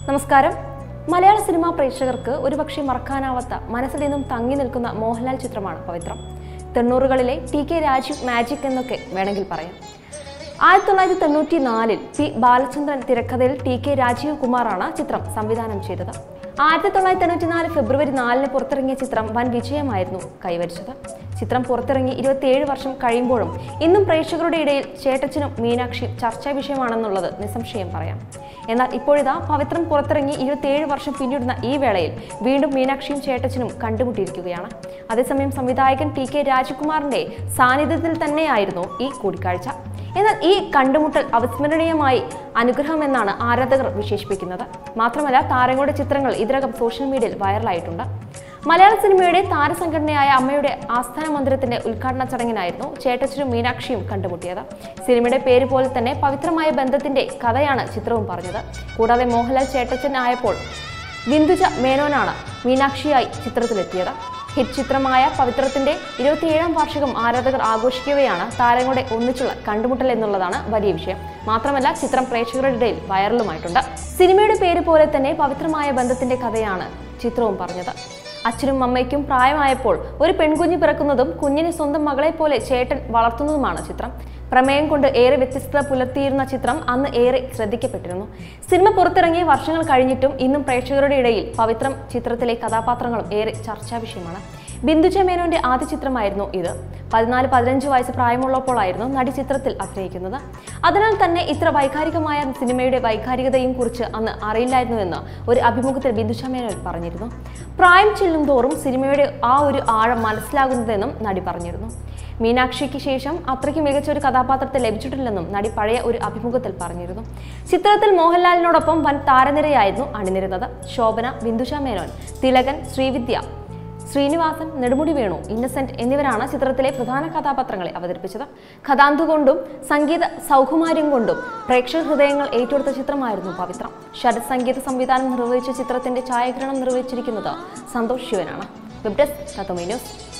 നമസ്കാരം മലയാള സിനിമാ പ്രേക്ഷകർക്ക് ഒരുപക്ഷെ മറക്കാനാവാത്ത മനസ്സിൽ നിന്നും തങ്ങി നിൽക്കുന്ന മോഹൻലാൽ ചിത്രമാണ് പവിത്രം തൊണ്ണൂറുകളിലെ ടി കെ രാജീവ് മാജിക് എന്നൊക്കെ വേണമെങ്കിൽ പറയാം ആയിരത്തി തൊള്ളായിരത്തി തൊണ്ണൂറ്റി നാലിൽ പി ബാലചന്ദ്രൻ തിരക്കഥയിൽ ടി കെ രാജീവ് കുമാറാണ് ചിത്രം സംവിധാനം ചെയ്തത് ആയിരത്തി തൊള്ളായിരത്തി തൊണ്ണൂറ്റി നാല് ഫെബ്രുവരി നാലിന് പുറത്തിറങ്ങിയ ചിത്രം വൻ വിജയമായിരുന്നു കൈവരിച്ചത് ചിത്രം പുറത്തിറങ്ങി ഇരുപത്തിയേഴ് വർഷം കഴിയുമ്പോഴും ഇന്നും പ്രേക്ഷകരുടെ ഇടയിൽ ചേട്ടച്ചനും മീനാക്ഷിയും ചർച്ചാ വിഷയമാണെന്നുള്ളത് നിസ്സംശയം പറയാം എന്നാൽ ഇപ്പോഴിതാ പവിത്രം പുറത്തിറങ്ങി ഇരുപത്തിയേഴ് വർഷം പിന്നിടുന്ന ഈ വേളയിൽ വീണ്ടും മീനാക്ഷിയും ചേട്ടച്ചനും കണ്ടുമുട്ടിയിരിക്കുകയാണ് അതേസമയം സംവിധായകൻ ടി കെ രാജകുമാറിന്റെ സാന്നിധ്യത്തിൽ തന്നെയായിരുന്നു ഈ കൂടിക്കാഴ്ച എന്നാൽ ഈ കണ്ടുമുട്ടൽ അവിസ്മരണീയമായി അനുഗ്രഹമെന്നാണ് ആരാധകർ വിശേഷിപ്പിക്കുന്നത് മാത്രമല്ല താരങ്ങളുടെ ചിത്രങ്ങൾ ഇതിനകം സോഷ്യൽ മീഡിയയിൽ വൈറലായിട്ടുണ്ട് മലയാള സിനിമയുടെ താരസംഘടനയായ അമ്മയുടെ ആസ്ഥാന മന്ദിരത്തിന്റെ ഉദ്ഘാടന ചടങ്ങിനായിരുന്നു ചേട്ടച്ചനും മീനാക്ഷിയും കണ്ടുമുട്ടിയത് സിനിമയുടെ പേര് പോലെ തന്നെ പവിത്രമായ ബന്ധത്തിന്റെ കഥയാണ് ചിത്രവും പറഞ്ഞത് കൂടാതെ മോഹൻലാൽ ചേട്ടച്ചൻ ആയപ്പോൾ ബിന്ദുജ മേനോനാണ് മീനാക്ഷിയായി ചിത്രത്തിലെത്തിയത് ഹിറ്റ് ചിത്രമായ പവിത്രത്തിന്റെ ഇരുപത്തിയേഴാം വാർഷികം ആരാധകർ ആഘോഷിക്കവെയാണ് താരങ്ങളുടെ ഒന്നിച്ചുള്ള കണ്ടുമുട്ടൽ എന്നുള്ളതാണ് വലിയ വിഷയം മാത്രമല്ല ചിത്രം പ്രേക്ഷകരുടെ ഇടയിൽ വൈറലുമായിട്ടുണ്ട് സിനിമയുടെ പേര് പോലെ തന്നെ പവിത്രമായ ബന്ധത്തിന്റെ കഥയാണ് ചിത്രവും പറഞ്ഞത് അച്ഛനും അമ്മയ്ക്കും പ്രായമായപ്പോൾ ഒരു പെൺകുഞ്ഞ് പിറക്കുന്നതും കുഞ്ഞിനെ സ്വന്തം മകളെ പോലെ ചേട്ടൻ വളർത്തുന്നതുമാണ് ചിത്രം പ്രമേയം കൊണ്ട് ഏറെ വ്യത്യസ്തത പുലർത്തിയിരുന്ന ചിത്രം അന്ന് ഏറെ ശ്രദ്ധിക്കപ്പെട്ടിരുന്നു സിനിമ പുറത്തിറങ്ങിയ വർഷങ്ങൾ കഴിഞ്ഞിട്ടും ഇന്നും പ്രേക്ഷകരുടെ ഇടയിൽ പവിത്രം ചിത്രത്തിലെ കഥാപാത്രങ്ങളും ഏറെ ചർച്ചാ വിഷയമാണ് ബിന്ദുജ മേനോന്റെ ആദ്യ ചിത്രമായിരുന്നു ഇത് പതിനാല് പതിനഞ്ച് വയസ്സ് പ്രായമുള്ളപ്പോഴായിരുന്നു നടി ചിത്രത്തിൽ അഭിനയിക്കുന്നത് അതിനാൽ തന്നെ ഇത്ര വൈകാരികമായ സിനിമയുടെ വൈകാരികതയും കുറിച്ച് അന്ന് അറിയില്ലായിരുന്നുവെന്ന് ഒരു അഭിമുഖത്തിൽ ബിന്ദുജ മേനോൻ പറഞ്ഞിരുന്നു പ്രായം ചെല്ലും തോറും സിനിമയുടെ ആ ഒരു ആഴം മനസ്സിലാകുന്നതെന്നും നടി പറഞ്ഞിരുന്നു മീനാക്ഷിക്ക് ശേഷം അത്രയ്ക്ക് മികച്ച ഒരു കഥാപാത്രത്തെ ലഭിച്ചിട്ടില്ലെന്നും നടി പഴയ ഒരു അഭിമുഖത്തിൽ പറഞ്ഞിരുന്നു ചിത്രത്തിൽ മോഹൻലാലിനോടൊപ്പം വൻ താരനിരയായിരുന്നു അണിനിരുന്നത് ശോഭന ബിന്ദുഷ മേനോൻ തിലകൻ ശ്രീവിദ്യ ശ്രീനിവാസൻ നെടുമുടി വേണു ഇന്നസെന്റ് എന്നിവരാണ് ചിത്രത്തിലെ പ്രധാന കഥാപാത്രങ്ങളെ അവതരിപ്പിച്ചത് കഥാന്തു കൊണ്ടും സംഗീത സൗകുമാര്യം കൊണ്ടും പ്രേക്ഷക ഹൃദയങ്ങൾ ഏറ്റെടുത്ത ചിത്രമായിരുന്നു പവിത്രം ശരത് സംഗീത സംവിധാനം നിർവഹിച്ച ചിത്രത്തിന്റെ ഛായാഗ്രഹണം നിർവഹിച്ചിരിക്കുന്നത് സന്തോഷ് ശിവനാണ് വെബ് ഡെസ്ക് തത്വമേ ന്യൂസ്